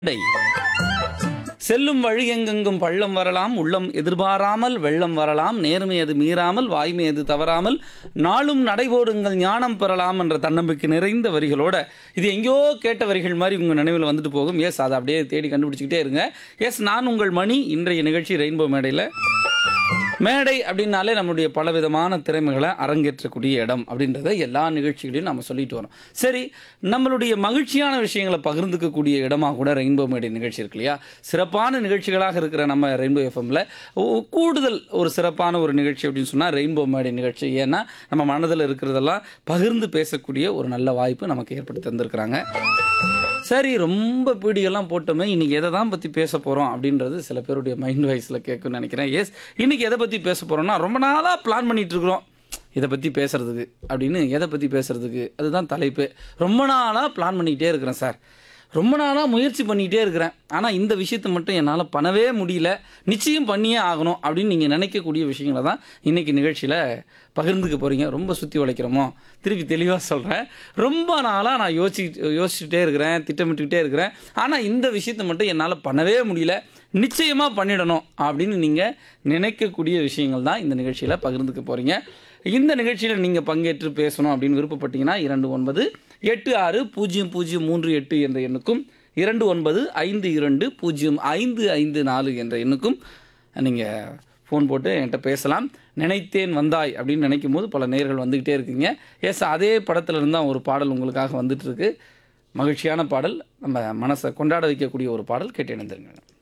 Tie. செல்லும் வழி எங்கெங்கும் பள்ளம் வரலாம் உள்ளம் எதிர்பாராமல் வெள்ளம் வரலாம் நேர்மை அது மீறாமல் வாய்மை அது தவறாமல் நாளும் நடைபோடுங்கள் ஞானம் பெறலாம் என்ற தன்னம்பிக்கை நிறைந்த வரிகளோட இது எங்கேயோ கேட்ட வரிகள் மாதிரி உங்கள் நினைவில் வந்துட்டு போகும் எஸ் அதை அப்படியே தேடி கண்டுபிடிச்சிக்கிட்டே இருங்க எஸ் நான் உங்கள் மணி இன்றைய நிகழ்ச்சி ரெயின்போ மேடையில் மேடை அப்படின்னாலே நம்மளுடைய பலவிதமான திறமைகளை அரங்கேற்றக்கூடிய இடம் அப்படின்றத எல்லா நிகழ்ச்சிகளையும் நம்ம சொல்லிட்டு வரோம் சரி நம்மளுடைய மகிழ்ச்சியான விஷயங்களை பகிர்ந்துக்கக்கூடிய இடமா கூட ரெயின்போ மேடை நிகழ்ச்சி இருக்கு இல்லையா சிறப்பான நிகழ்ச்சிகளாக இருக்கிற நம்ம ரெயின்போ எஃப்எம்ல கூடுதல் ஒரு சிறப்பான ஒரு நிகழ்ச்சி அப்படின்னு சொன்னால் ரெயின்போ மேடை நிகழ்ச்சி ஏன்னா நம்ம மனதில் இருக்கிறதெல்லாம் பகிர்ந்து பேசக்கூடிய ஒரு நல்ல வாய்ப்பு நமக்கு ஏற்படுத்தி தந்திருக்கிறாங்க சரி ரொம்ப பீடியெல்லாம் போட்டோமே இன்னைக்கு எதை தான் பற்றி பேச போகிறோம் அப்படின்றது சில பேருடைய மைண்ட் வாய்ஸில் கேட்கும்னு நினைக்கிறேன் எஸ் இன்னைக்கு எதை பற்றி பேச போகிறோம்னா ரொம்ப நாளாக பிளான் பண்ணிட்டு இருக்கிறோம் இதை பற்றி பேசுறதுக்கு அப்படின்னு எதை பற்றி பேசுறதுக்கு அதுதான் தலைப்பு ரொம்ப நாளாக பிளான் பண்ணிக்கிட்டே இருக்கிறேன் சார் ரொம்ப நாளாக முயற்சி பண்ணிக்கிட்டே இருக்கிறேன் ஆனால் இந்த விஷயத்தை மட்டும் என்னால் பண்ணவே முடியல நிச்சயம் பண்ணியே ஆகணும் அப்படின்னு நீங்கள் நினைக்கக்கூடிய விஷயங்களை தான் இன்றைக்கி நிகழ்ச்சியில் பகிர்ந்துக்க போகிறீங்க ரொம்ப சுற்றி உழைக்கிறோமோ திருப்பி தெளிவாக சொல்கிறேன் ரொம்ப நாளாக நான் யோசிச்சு யோசிச்சுட்டே இருக்கிறேன் திட்டமிட்டுக்கிட்டே இருக்கிறேன் ஆனால் இந்த விஷயத்தை மட்டும் என்னால் பண்ணவே முடியல நிச்சயமாக பண்ணிடணும் அப்படின்னு நீங்கள் நினைக்கக்கூடிய விஷயங்கள் தான் இந்த நிகழ்ச்சியில் பகிர்ந்துக்க போகிறீங்க இந்த நிகழ்ச்சியில் நீங்கள் பங்கேற்று பேசணும் அப்படின்னு விருப்பப்பட்டீங்கன்னா இரண்டு ஒன்பது எட்டு ஆறு பூஜ்ஜியம் பூஜ்ஜியம் மூன்று எட்டு என்ற எண்ணுக்கும் இரண்டு ஒன்பது ஐந்து இரண்டு பூஜ்ஜியம் ஐந்து ஐந்து நாலு என்ற எண்ணுக்கும் நீங்கள் ஃபோன் போட்டு என்கிட்ட பேசலாம் நினைத்தேன் வந்தாய் அப்படின்னு நினைக்கும் போது பல நேர்கள் வந்துக்கிட்டே இருக்கீங்க எஸ் அதே படத்துல இருந்து தான் ஒரு பாடல் உங்களுக்காக வந்துட்டு இருக்கு மகிழ்ச்சியான பாடல் நம்ம மனசை கொண்டாட வைக்கக்கூடிய ஒரு பாடல் கேட்டு இணைந்திருங்க